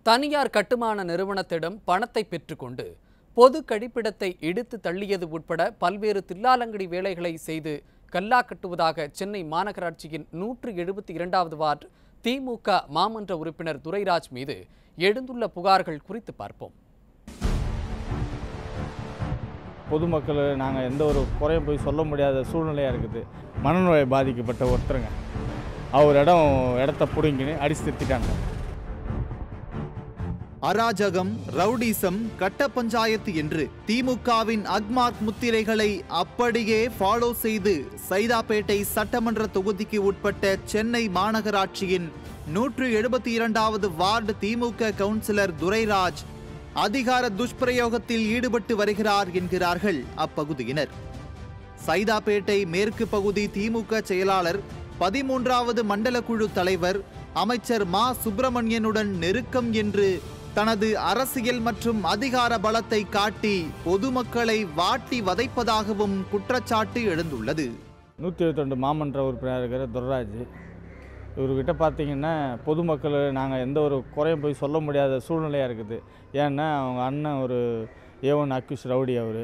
தனியார் கட்டுமான நிறுவனத்திடம் பணத்தை பெற்றுக்கொண்டு பொது கழிப்பிடத்தை இடித்து தள்ளியது உட்பட பல்வேறு தில்லாலங்கடி வேலைகளை செய்து கல்லா கட்டுவதாக சென்னை மாநகராட்சியின் நூற்று எழுபத்தி இரண்டாவது வார்டு திமுக மாமன்ற உறுப்பினர் துரைராஜ் மீது எழுந்துள்ள புகார்கள் குறித்து பார்ப்போம் பொதுமக்கள் நாங்கள் எந்த ஒரு குறையும் போய் சொல்ல முடியாத சூழ்நிலையாக இருக்குது மனநோய் பாதிக்கப்பட்ட ஒருத்தருங்க அவர் இடம் இடத்த பிடுங்கின்னு அடிச்சு திருத்திட்டாங்க அராஜகம் ரவுடிசம் கட்ட பஞ்சாயத்து என்று திமுகவின் அக்மார்க் முத்திரைகளை அப்படியே ஃபாலோ செய்து சைதாப்பேட்டை சட்டமன்ற தொகுதிக்கு உட்பட்ட சென்னை மாநகராட்சியின் நூற்று எழுபத்தி இரண்டாவது வார்டு திமுக கவுன்சிலர் துரைராஜ் அதிகார துஷ்பிரயோகத்தில் ஈடுபட்டு வருகிறார் என்கிறார்கள் அப்பகுதியினர் சைதாப்பேட்டை மேற்கு பகுதி திமுக செயலாளர் பதிமூன்றாவது மண்டல குழு தலைவர் அமைச்சர் மா சுப்பிரமணியனுடன் நெருக்கம் என்று தனது அரசியல் மற்றும் அதிகார பலத்தை காட்டி பொதுமக்களை வாட்டி வதைப்பதாகவும் குற்றச்சாட்டு எழுந்துள்ளது நூற்றி இருபத்தி மாமன்ற உறுப்பினர் இருக்கிற துர்ராஜ் இவர்கிட்ட பார்த்தீங்கன்னா பொதுமக்கள் நாங்கள் எந்த ஒரு குறையும் போய் சொல்ல முடியாத சூழ்நிலையாக இருக்குது ஏன்னா அவங்க அண்ணன் ஒரு ஏவன் அக்யூஸ் ரவுடி அவர்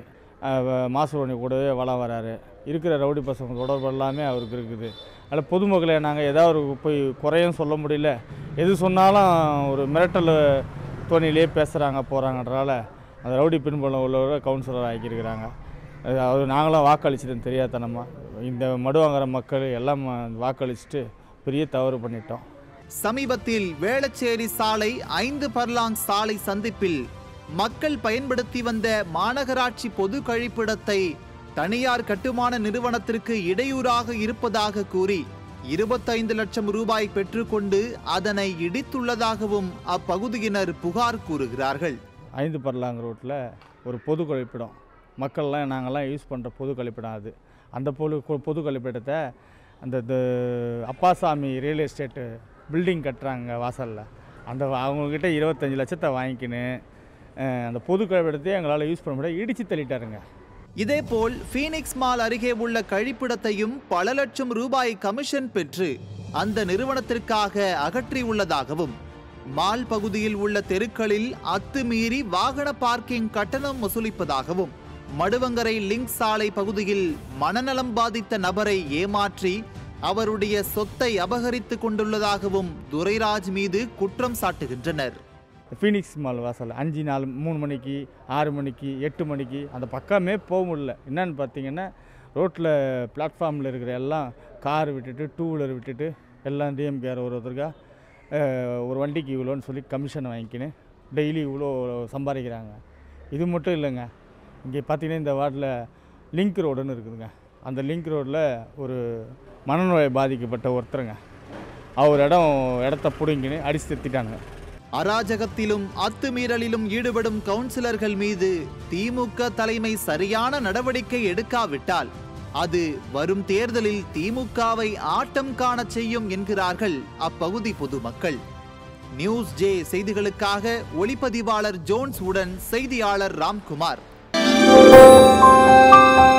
மாசுவணி கூடவே வளம் வராரு இருக்கிற ரவுடி பசங்க தொடர்பு எல்லாமே அவருக்கு இருக்குது அதில் பொதுமக்களை நாங்கள் ஏதாவது ஒரு போய் குறையும் சொல்ல முடியல எது சொன்னாலும் ஒரு மிரட்டல் தோணியிலே பேசுகிறாங்க போகிறாங்கன்றனால அந்த ரவுடி பின்புலம் உள்ளவரை கவுன்சிலர் ஆக்கியிருக்கிறாங்க அது அவர் நாங்களும் வாக்களிச்சிட்டோம் தெரியாதனமாக இந்த மடுவாங்கிற மக்கள் எல்லாம் வாக்களிச்சுட்டு பெரிய தவறு பண்ணிட்டோம் சமீபத்தில் வேளச்சேரி சாலை ஐந்து பர்லாங் சாலை சந்திப்பில் மக்கள் பயன்படுத்தி வந்த மாநகராட்சி பொது கழிப்பிடத்தை தனியார் கட்டுமான நிறுவனத்திற்கு இடையூறாக இருப்பதாக கூறி இருபத்தைந்து லட்சம் ரூபாய் பெற்றுக்கொண்டு அதனை இடித்துள்ளதாகவும் அப்பகுதியினர் புகார் கூறுகிறார்கள் ஐந்து பர்லாங் ரோட்டில் ஒரு பொது கழிப்பிடம் மக்கள்லாம் நாங்கள்லாம் யூஸ் பண்ணுற பொது கழிப்பிடம் அது அந்த பொது பொது கழிப்பிடத்தை அந்த த- அப்பாசாமி ரியல் எஸ்டேட்டு பில்டிங் கட்டுறாங்க வாசலில் அந்த அவங்கக்கிட்ட இருபத்தஞ்சி லட்சத்தை வாங்கிக்கின்னு அஹ், அந்த பொது கழிப்பிடத்தையே எங்களால் யூஸ் பண்ண முடியாது இடித்து தள்ளிட்டாருங்க இதேபோல் ஃபீனிக்ஸ் மால் அருகே உள்ள கழிப்பிடத்தையும் பல லட்சம் ரூபாய் கமிஷன் பெற்று அந்த நிறுவனத்திற்காக அகற்றியுள்ளதாகவும் மால் பகுதியில் உள்ள தெருக்களில் அத்துமீறி வாகன பார்க்கிங் கட்டணம் வசூலிப்பதாகவும் மடுவங்கரை லிங்க் சாலை பகுதியில் மனநலம் பாதித்த நபரை ஏமாற்றி அவருடைய சொத்தை அபகரித்துக் கொண்டுள்ளதாகவும் துரைராஜ் மீது குற்றம் சாட்டுகின்றனர் ஃபீனிக்ஸ் மால் வாசல் அஞ்சு நாலு மூணு மணிக்கு ஆறு மணிக்கு எட்டு மணிக்கு அந்த பக்கமே போக முடியல என்னன்னு பார்த்தீங்கன்னா ரோட்டில் பிளாட்ஃபார்மில் இருக்கிற எல்லாம் கார் விட்டுட்டு டூ வீலர் விட்டுட்டு எல்லாம் டிஎம்கேர் ஒரு ஒருத்தருக்கா அஹ், ஒரு வண்டிக்கு இவ்வளோன்னு சொல்லி கமிஷன் வாங்கிக்கின்னு டெய்லி இவ்வளோ சம்பாதிக்கிறாங்க இது மட்டும் இல்லைங்க இங்கே பார்த்தீங்கன்னா இந்த வார்டில் லிங்க் ரோடுன்னு இருக்குதுங்க அந்த லிங்க் ரோட்டில் ஒரு மனநோய் பாதிக்கப்பட்ட ஒருத்தருங்க அவர் இடம் இடத்த பிடுங்கின்னு அடிச்சு திருத்திட்டானுங்க அராஜகத்திலும் அத்துமீறலிலும் ஈடுபடும் கவுன்சிலர்கள் மீது திமுக தலைமை சரியான நடவடிக்கை எடுக்காவிட்டால் அது வரும் தேர்தலில் திமுகவை ஆட்டம் காணச் செய்யும் என்கிறார்கள் அப்பகுதி பொதுமக்கள் நியூஸ் ஜே செய்திகளுக்காக ஒளிப்பதிவாளர் ஜோன்ஸ் உடன் செய்தியாளர் ராம்குமார்